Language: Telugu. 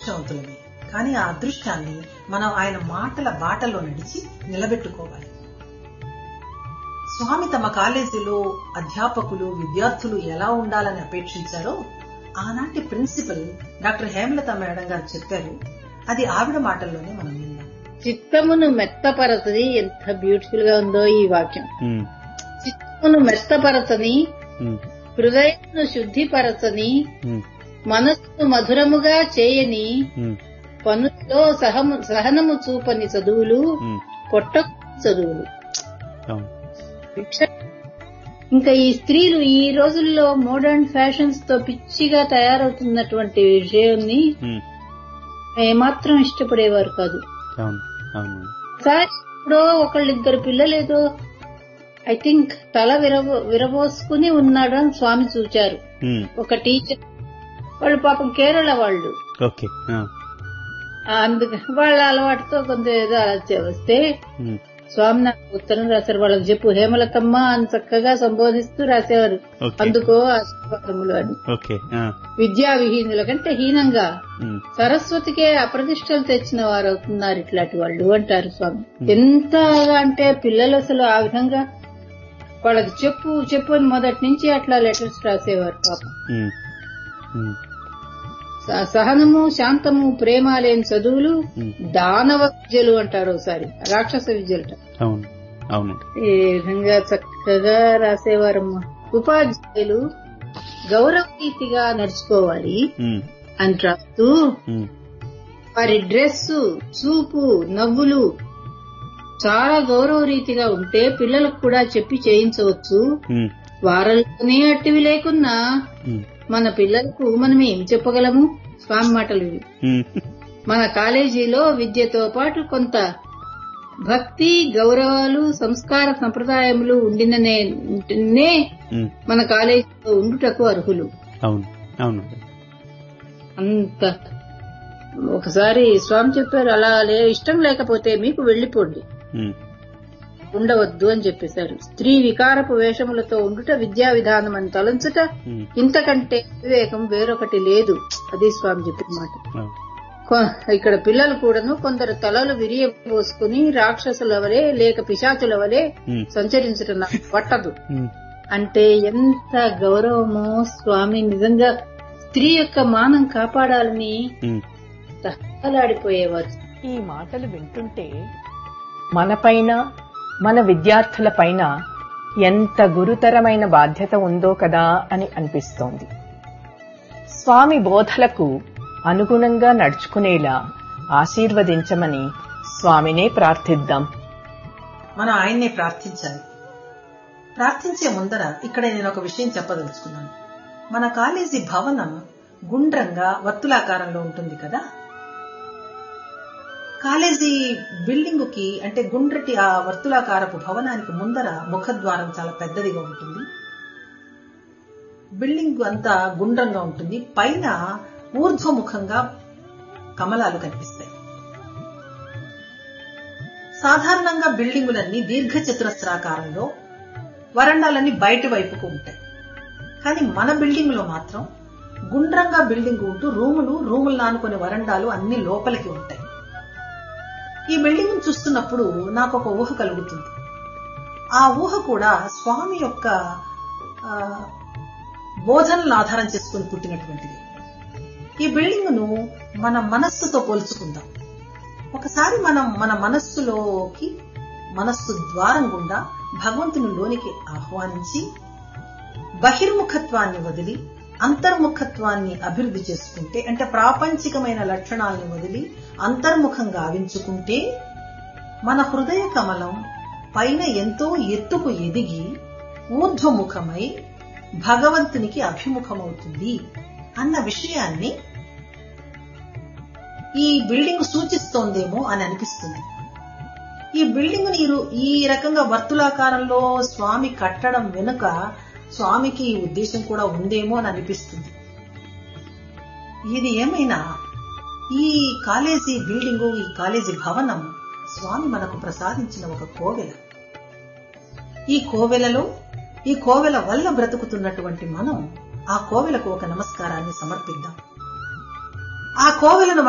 అదృష్టవంతులమే కానీ ఆ అదృష్టాన్ని మనం ఆయన మాటల బాటలో నడిచి నిలబెట్టుకోవాలి స్వామి తమ కాలేజీలో అధ్యాపకులు విద్యార్థులు ఎలా ఉండాలని అపేక్షించారో ఆనాటి ప్రిన్సిపల్ డాక్టర్ హేమలత మేడం గారు చెప్పారు అది ఆవిడ మాటల్లోనే మనం విన్నాం చిత్తమును మెత్తపరచని ఎంత బ్యూటిఫుల్ గా ఉందో ఈ వాక్యం ఉమ్, చిత్తమును మెత్తపరచని ఉమ్, హృదయమును శుద్ధిపరచని ఉమ్, మనస్సును మధురముగా చేయని ఉమ్, పనుల్లో సహము సహనము చూపని చదువులు ఉమ్. పొట్ట చదువులు అవును భిక్ష ఇంకా ఈ స్త్రీలు ఈ రోజుల్లో మోడర్న్ ఫ్యాషన్స్ తో పిచ్చిగా తయారవుతున్నటువంటి విషయాన్ని ఉమ్, ఏమాత్రం ఇష్టపడేవారు కాదు అవును అవును సార్ ఇప్పుడు ఒకళ్ళిద్దరు పిల్లలేదో ఐ థింక్ తల విరబో విరబోసుకుని ఉన్నాడని స్వామి చూచారు ఉమ్, ఒక టీచర్ వాళ్ళు పాపం కేరళ వాళ్ళు ఓకే ఆ, ఆ, అందుకని వాళ్ళ అలవాటుతో కొంత ఏదో అలా చే- వస్తే ఉమ్, స్వామి నాకు ఉత్తరం రాశారు వాళ్ళకి చెప్పు హేమలతమ్మ అని చక్కగా సంబోధిస్తూ రాసేవారు ఓకే అందుకో ఆశీర్వాదములు అని ఓకే ఆ, విద్యా విహీనుల కంటే హీనంగా ఉమ్, సరస్వతికే అప్రతిష్టలు తెచ్చిన వారు అవుతున్నారు ఇట్లాంటి వాళ్ళు అంటారు స్వామి ఎంత అంటే పిల్లలు అసలు ఆ విధంగా వాళ్ళకి చెప్పు చెప్పు అని మొదటి నుంచి అట్లా లెటర్స్ రాసేవారు పాపం ఉమ్, ఉమ్, స- సహనము శాంతము ప్రేమ లేని చదువులు ఉమ్. దానవ విద్యలు అంటారు ఒకసారి రాక్షస విద్యలు అంటారు. అవును అవునండి ఈ విధంగా చక్కగా రాసేవారమ్మా ఉపాధ్యాయులు గౌరవరీతిగా నడుచుకోవాలి ఉమ్, అని రాస్తూ ఉమ్, వారి డ్రెస్సు చూపు నవ్వులు చాలా గౌరవ రీతిగా ఉంటే పిల్లలకు కూడా చెప్పి చేయించవచ్చు ఉమ్, వారంలోనే అట్టివి లేకున్నా ఉమ్, మన పిల్లలకు మనం ఏం చెప్పగలము స్వామి మాటలు ఇవి ఉమ్, మన కాలేజీలో విద్యతో పాటు కొంత భక్తి గౌరవాలు సంస్కార సంప్రదాయములు ఉండిననే ఉంటేనే ఉమ్, మన కాలేజీలో ఉండుటకు అర్హులు అవును అవునండి అంత ఒకసారి స్వామి చెప్పారు అలా లే ఇష్టం లేకపోతే మీకు వెళ్లిపోండి ఉమ్, ఉండవద్దు అని చెప్పేశారు స్త్రీ వికారపు వేషములతో ఉండుట విద్యా విధానం అని తలంచుట ఉమ్, ఇంతకంటే వివేకం వేరొకటి లేదు అది స్వామి చెప్పిన మాట అవును కొ- ఇక్కడ పిల్లలు కూడాను కొందరు తలలు విరియబోసుకుని రాక్షసుల వలె లేక పిశాచుల వలె ఉమ్, సంచరించడం నాకు పట్టదు ఉమ్, అంటే ఎంత గౌరవమో స్వామి నిజంగా స్త్రీ యొక్క మానం కాపాడాలని ఉమ్, తహలాడిపోయేవారు ఈ మాటలు వింటుంటే మనపైన మన విద్యార్థులపైన ఎంత గురుతరమైన బాధ్యత ఉందో కదా అని అనిపిస్తోంది స్వామి బోధలకు అనుగుణంగా నడుచుకునేలా ఆశీర్వదించమని స్వామినే ప్రార్థిద్దాం మనం ఆయన్నే ప్రార్థించాలి ప్రార్థించే ముందర ఇక్కడ నేను ఒక విషయం చెప్పదలుచుకున్నాను మన కాలేజీ భవనం గుండ్రంగా వర్తులాకారంలో ఉంటుంది కదా కాలేజీ బిల్డింగ్ కి అంటే గుండ్రటి ఆ వర్తులాకారపు భవనానికి ముందర ముఖద్వారం చాలా పెద్దదిగా ఉంటుంది బిల్డింగ్ అంతా గుండ్రంగా ఉంటుంది పైన ఊర్ధ్వముఖంగా కమలాలు కనిపిస్తాయి సాధారణంగా బిల్డింగులన్నీ దీర్ఘ చతురస్రాకారంలో వరండాలన్నీ బయటి వైపుకు ఉంటాయి కానీ మన బిల్డింగ్ లో మాత్రం గుండ్రంగా బిల్డింగ్ ఉంటూ రూములు రూములు నానుకునే వరండాలు అన్ని లోపలికి ఉంటాయి ఈ బిల్డింగ్ చూస్తున్నప్పుడు నాకు ఒక ఊహ కలుగుతుంది ఆ ఊహ కూడా స్వామి యొక్క ఆ, బోధనలను ఆధారం చేసుకుని పుట్టినటువంటిది ఈ బిల్డింగ్ ను మన మనస్సుతో పోల్చుకుందాం ఒకసారి మనం మన మనస్సులోకి మనస్సు ద్వారం గుండా భగవంతుని లోనికి ఆహ్వానించి బహిర్ముఖత్వాన్ని వదిలి అంతర్ముఖత్వాన్ని అభివృద్ధి చేసుకుంటే అంటే ప్రాపంచికమైన లక్షణాలను వదిలి అంతర్ముఖం గావించుకుంటే మన హృదయ కమలం పైన ఎంతో ఎత్తుకు ఎదిగి ఊర్ధ్వముఖమై భగవంతునికి అభిముఖమవుతుంది అన్న విషయాన్ని ఈ బిల్డింగ్ సూచిస్తోందేమో అని అనిపిస్తుంది ఈ బిల్డింగ్ నీరు ఈ రకంగా వర్తులాకారంలో స్వామి కట్టడం వెనుక స్వామికి ఈ ఉద్దేశం కూడా ఉందేమో అని అనిపిస్తుంది ఇది ఏమైనా ఈ కాలేజీ బిల్డింగు ఈ కాలేజీ భవనం స్వామి మనకు ప్రసాదించిన ఒక కోవెల ఈ కోవెలలో ఈ కోవెల వల్ల బ్రతుకుతున్నటువంటి మనం ఆ కోవెలకు ఒక నమస్కారాన్ని సమర్పిద్దాం ఆ కోవెలను